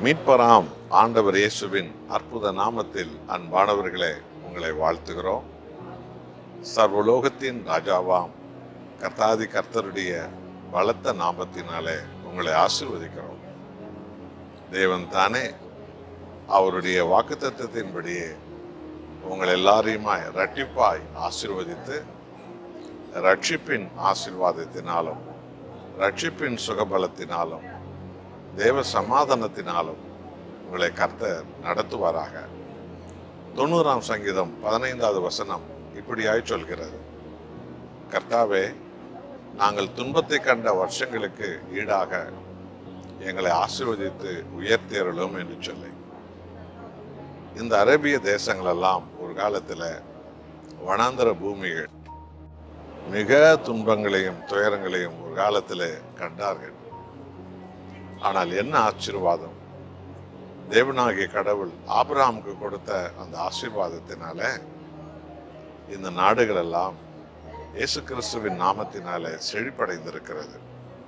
மீட்பராம் ஆண்டவர் இயேசுவின் அற்புத நாமத்தில் அன்பானவர்களே உங்களை வாழ்த்துகிறோம் சர்வலோகத்தின் ராஜாவாம் கர்த்தாதி கர்த்தருடைய பலத்த நாமத்தினாலே உங்களை ஆசீர்வதிக்கிறோம் தேவன் தானே அவருடைய வாக்குத்தத்தத்தின்படியே உங்கள் எல்லாரையுமாய் இரட்டிப்பாய் ஆசீர்வதித்து ரட்சிப்பின் ஆசீர்வாதத்தினாலும் ரட்சிப்பின் சுகபலத்தினாலும் தேவ சமாதானத்தினாலும் உங்களை கர்த்தர் நடத்துவாராக தொண்ணூறாம் சங்கீதம் பதினைந்தாவது வசனம் இப்படியாய் சொல்கிறது கர்த்தாவே நாங்கள் துன்பத்தை கண்ட வருஷங்களுக்கு ஈடாக எங்களை ஆசீர்வதித்து உயர்த்தேறலும் என்று சொல்லி இந்த அரேபிய தேசங்களெல்லாம் ஒரு காலத்தில் வனாந்தர பூமிகள் மிக துன்பங்களையும் துயரங்களையும் ஒரு காலத்தில் கண்டார்கள் ஆனால் என்ன ஆசீர்வாதம் தேவனாகிய கடவுள் ஆபிரகாமுக்கு கொடுத்த அந்த ஆசீர்வாதத்தினால இந்த நாடுகள் எல்லாம் இயேசு கிறிஸ்துவின் நாமத்தினால செழிப்படைந்திருக்கிறது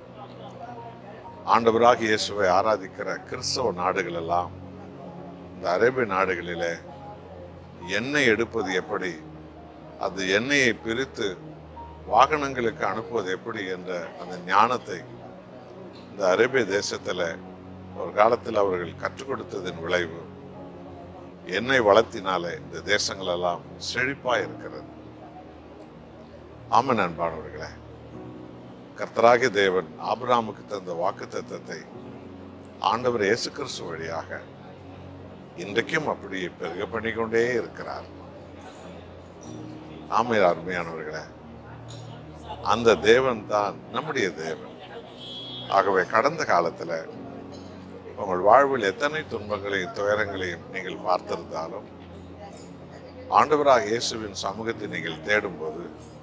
ஆண்டவராக இயேசுவை ஆராதிக்கிற கிறிஸ்தவ நாடுகள் எல்லாம் இந்த அரேபிய நாடுகளிலே எண்ணெய் எடுப்பது எப்படி அந்த எண்ணெயை பிரித்து வாகனங்களுக்கு அனுப்புவது எப்படி என்ற அந்த ஞானத்தை இந்த அரேபிய தேசத்துல ஒரு காலத்தில் அவர்கள் கற்றுக் கொடுத்ததின் விளைவு எண்ணெய் வளத்தினாலே இந்த தேசங்கள் எல்லாம் செழிப்பா இருக்கிறது ஆமன் அன்பானவர்களே கர்த்தராகிய தேவன் ஆபிரகாமுக்கு தந்த வாக்கு தத்தத்தை ஆண்டவர் இயேசு கிறிஸ்து வழியாக இன்றைக்கும் அப்படி பெருக பண்ணிக்கொண்டே இருக்கிறார் ஆமையர் அருமையானவர்களே அந்த தேவன் தான் நம்முடைய தேவன் ஆகவே கடந்த காலத்துல உங்கள் வாழ்வில் எத்தனை துன்பங்களையும் துயரங்களையும் நீங்கள் பார்த்திருந்தாலும் ஆண்டவராக இயேசுவின் சமூகத்தை நீங்கள் தேடும்போது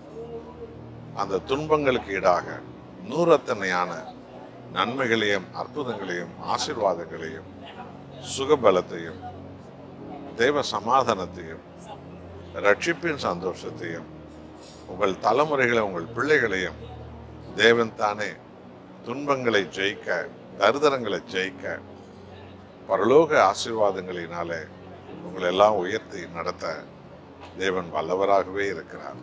அந்த துன்பங்களுக்கு ஈடாக நூறத்தனையான நன்மைகளையும் அற்புதங்களையும் ஆசீர்வாதங்களையும் சுகபலத்தையும் தேவ சமாதானத்தையும் ரட்சிப்பின் சந்தோஷத்தையும் உங்கள் தலைமுறைகளை உங்கள் பிள்ளைகளையும் தேவன் தானே துன்பங்களை ஜெயிக்க தரிதரங்களை ஜெயிக்க பரலோக ஆசீர்வாதங்களினாலே உங்களை எல்லாம் உயர்த்தி நடத்த தேவன் வல்லவராகவே இருக்கிறார்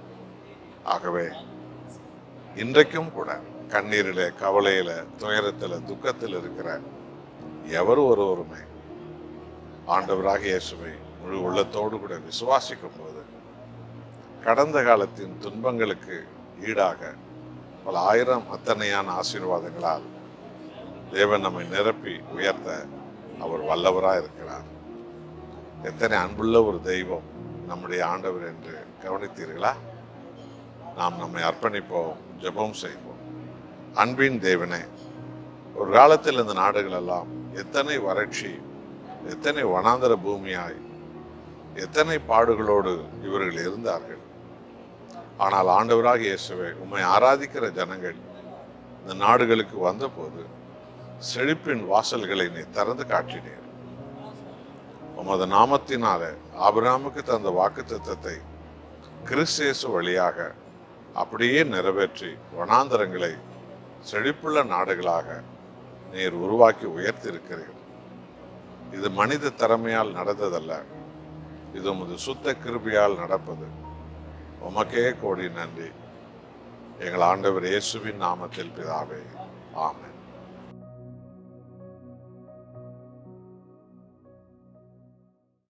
ஆகவே இன்றைக்கும் கூட கண்ணீரில கவலையில துயரத்துல துக்கத்தில் இருக்கிற எவர் ஒருவருமே ஆண்டவராக இயேசுவை முழு உள்ளத்தோடு கூட விசுவாசிக்கும் போது கடந்த காலத்தின் துன்பங்களுக்கு ஈடாக பல ஆயிரம் அத்தனையான ஆசீர்வாதங்களால் தேவன் நம்மை நிரப்பி உயர்த்த அவர் வல்லவராக இருக்கிறார் எத்தனை அன்புள்ள ஒரு தெய்வம் நம்முடைய ஆண்டவர் என்று கவனித்தீர்களா நாம் நம்மை அர்ப்பணிப்போம் ஜெபம் செய்வோம் அன்பின் தேவனே ஒரு காலத்தில் இந்த நாடுகள் எல்லாம் எத்தனை வறட்சி எத்தனை வனாந்தர பூமியாய் எத்தனை பாடுகளோடு இவர்கள் இருந்தார்கள் ஆனால் ஆண்டவராக இயேசுவை உம்மை ஆராதிக்கிற ஜனங்கள் இந்த நாடுகளுக்கு வந்தபோது செழிப்பின் வாசல்களை நீ திறந்து காட்டினீர் உமது நாமத்தினால ஆபிரகாமுக்கு தந்த வாக்கு தத்தத்தை கிறிஸ்தேசு வழியாக அப்படியே நிறைவேற்றி வனாந்தரங்களை செழிப்புள்ள நாடுகளாக நீர் உருவாக்கி உயர்த்திருக்கிறீர் இது மனித திறமையால் நடந்ததல்ல இது உமது சுத்த கிருபியால் நடப்பது உமக்கே கோடி நன்றி எங்கள் ஆண்டவர் இயேசுவின் நாமத்தில் பிதாவே ஆமென்